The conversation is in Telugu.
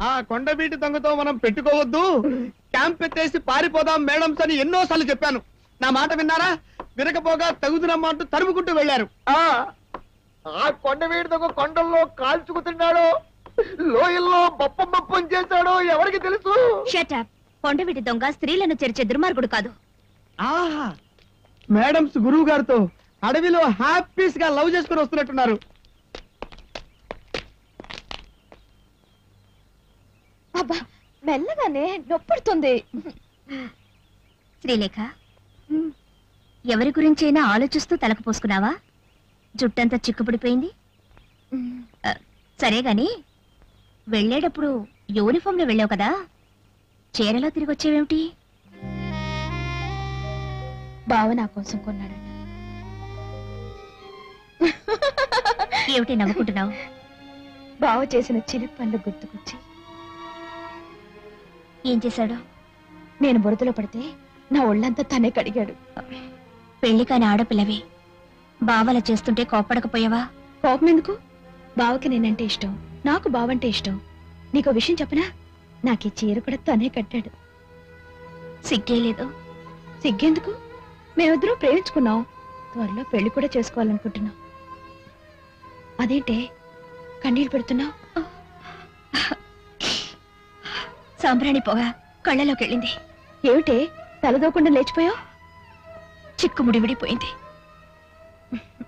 ఆ కొండబీటి దొంగతో మనం పెట్టుకోవద్దు క్యాంప్ ఎత్తేసి పారిపోదాం మేడమ్స్ అని ఎన్నోసార్లు చెప్పాను నా మాట విన్నారా వినకపోగా తగుదునమ్మా అంటూ తరుముకుంటూ వెళ్ళారు ఆ ఆ కొండ వీడితో కొండల్లో కాల్చుకుతున్నాడో లోయల్లో బప్పం బప్పం చేశాడో ఎవరికి తెలుసు షటప్ కొండవీటి దొంగ స్త్రీలను చేర్చే దుర్మార్గుడు కాదు ఆహా మేడమ్స్ గురువు గారితో అడవిలో హ్యాపీస్ గా లవ్ చేసుకుని వస్తున్నట్టున్నారు అబ్బా మెల్లగానే నొప్పుడుతుంది శ్రీలేఖ ఎవరి గురించైనా ఆలోచిస్తూ తలకు పోసుకున్నావా జుట్టంతా చిక్కుపడిపోయింది ఆ, సరే గాని వెళ్ళేటప్పుడు యూనిఫామ్ లో వెళ్ళావు కదా చీరలో తిరిగి వచ్చేవేమిటి బావ నా కోసం కొన్నాడు ఏమిటి నవ్వుకుంటున్నావు బావ చేసిన చిలిపి పనులు గుర్తుకొచ్చి ఏం చేశాడు నేను బురదలో పడితే నా ఒళ్ళంతా తనే కడిగాడు పెళ్లి కాని ఆడపిల్లవి బావలా చేస్తుంటే కోపడకపోయావా కోపం ఎందుకు బావకి నేనంటే ఇష్టం నాకు బావంటే ఇష్టం నీకు విషయం చెప్పనా నాకు ఈ చీర కూడా తనే కట్టాడు సిగ్గే లేదు సిగ్గెందుకు మేమిద్దరం ప్రేమించుకున్నాం త్వరలో పెళ్లి కూడా చేసుకోవాలనుకుంటున్నాం అదేంటే కన్నీళ్ళు పెడుతున్నావు సాంబ్రాణి పొగ కళ్ళలోకి వెళ్ళింది ఏమిటే తలదోకుండా లేచిపోయావు చిక్కుముడి విడిపోయింది